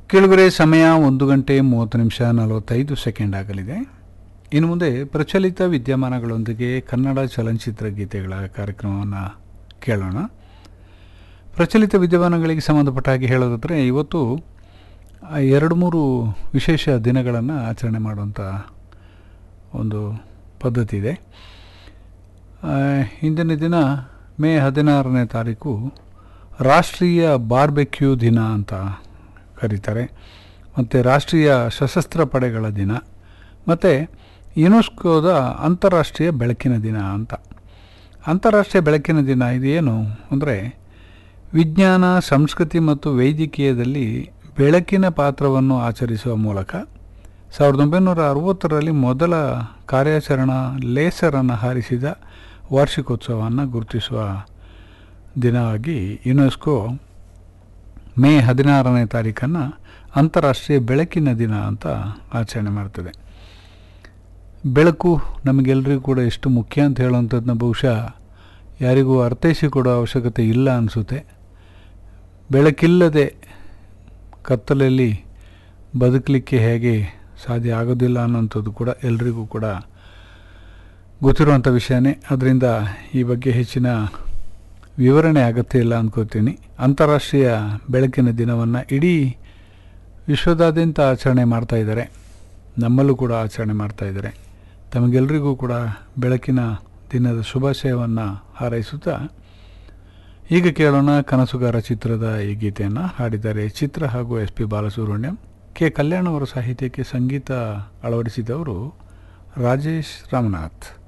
ಕೆಳಗರೆ ಸಮಯ ಒಂದು ಗಂಟೆ ಮೂವತ್ತು ನಿಮಿಷ ನಲವತ್ತೈದು ಸೆಕೆಂಡ್ ಆಗಲಿದೆ ಇನ್ನು ಮುಂದೆ ಪ್ರಚಲಿತ ವಿದ್ಯಮಾನಗಳೊಂದಿಗೆ ಕನ್ನಡ ಚಲನಚಿತ್ರ ಗೀತೆಗಳ ಕಾರ್ಯಕ್ರಮವನ್ನು ಕೇಳೋಣ ಪ್ರಚಲಿತ ವಿದ್ಯಮಾನಗಳಿಗೆ ಸಂಬಂಧಪಟ್ಟ ಹಾಗೆ ಹೇಳೋದಾದರೆ ಇವತ್ತು ಆ, ಎರಡು ಮೂರು ವಿಶೇಷ ದಿನಗಳನ್ನು ಆಚರಣೆ ಮಾಡುವಂಥ ಒಂದು ಪದ್ಧತಿ ಇದೆ ಆ, ಹಿಂದಿನ ದಿನ ಮೇ ಹದಿನಾರನೇ ತಾರೀಕು ರಾಷ್ಟ್ರೀಯ ಬಾರ್ಬೆಕ್ಯೂ ದಿನ ಅಂತ ಕರೀತಾರೆ ಮತ್ತು ರಾಷ್ಟ್ರೀಯ ಸಶಸ್ತ್ರ ಪಡೆಗಳ ದಿನ ಮತ್ತು ಯುನೆಸ್ಕೋದ ಅಂತಾರಾಷ್ಟ್ರೀಯ ಬೆಳಕಿನ ದಿನ ಅಂತ ಅಂತಾರಾಷ್ಟ್ರೀಯ ಬೆಳಕಿನ ದಿನ ಇದೇನು ಅಂದರೆ ವಿಜ್ಞಾನ ಸಂಸ್ಕೃತಿ ಮತ್ತು ವೈದ್ಯಕೀಯದಲ್ಲಿ ಬೆಳಕಿನ ಪಾತ್ರವನ್ನು ಆಚರಿಸುವ ಮೂಲಕ ಸಾವಿರದ ಒಂಬೈನೂರ ಅರವತ್ತರಲ್ಲಿ ಮೊದಲ ಕಾರ್ಯಾಚರಣಾ ಲೇಸರನ್ನು ಹಾರಿಸಿದ ವಾರ್ಷಿಕೋತ್ಸವವನ್ನು ಗುರುತಿಸುವ ದಿನವಾಗಿ ಯುನೆಸ್ಕೋ ಮೇ ಹದಿನಾರನೇ ತಾರೀಕನ್ನು ಅಂತಾರಾಷ್ಟ್ರೀಯ ಬೆಳಕಿನ ದಿನ ಅಂತ ಆಚರಣೆ ಮಾಡ್ತದೆ ಬೆಳಕು ನಮಗೆಲ್ಲರಿಗೂ ಕೂಡ ಎಷ್ಟು ಮುಖ್ಯ ಅಂತ ಹೇಳುವಂಥದ್ದನ್ನ ಬಹುಶಃ ಯಾರಿಗೂ ಅರ್ಥೈಸಿಕೊಡೋ ಅವಶ್ಯಕತೆ ಇಲ್ಲ ಅನಿಸುತ್ತೆ ಬೆಳಕಿಲ್ಲದೆ ಕತ್ತಲಲ್ಲಿ ಬದುಕಲಿಕ್ಕೆ ಹೇಗೆ ಸಾಧ್ಯ ಆಗೋದಿಲ್ಲ ಅನ್ನೋಂಥದ್ದು ಕೂಡ ಎಲ್ರಿಗೂ ಕೂಡ ಗೊತ್ತಿರುವಂಥ ವಿಷಯನೇ ಅದರಿಂದ ಈ ಬಗ್ಗೆ ಹೆಚ್ಚಿನ ವಿವರಣೆ ಅಗತ್ಯ ಇಲ್ಲ ಅಂದ್ಕೋತೀನಿ ಅಂತಾರಾಷ್ಟ್ರೀಯ ಬೆಳಕಿನ ದಿನವನ್ನು ಇಡೀ ವಿಶ್ವದಾದ್ಯಂತ ಆಚರಣೆ ಮಾಡ್ತಾ ಇದ್ದಾರೆ ನಮ್ಮಲ್ಲೂ ಕೂಡ ಆಚರಣೆ ಮಾಡ್ತಾ ಇದ್ದಾರೆ ತಮಗೆಲ್ಲರಿಗೂ ಕೂಡ ಬೆಳಕಿನ ದಿನದ ಶುಭಾಶಯವನ್ನು ಹಾರೈಸುತ್ತಾ ಈಗ ಕೇಳೋಣ ಕನಸುಗಾರ ಚಿತ್ರದ ಈ ಗೀತೆಯನ್ನು ಹಾಡಿದ್ದಾರೆ ಚಿತ್ರ ಹಾಗೂ S P Balasubrahmanyam K Kalyan ಅವರ ಸಾಹಿತ್ಯಕ್ಕೆ ಸಂಗೀತ ಅಳವಡಿಸಿದವರು ರಾಜೇಶ್ ರಾಮನಾಥ್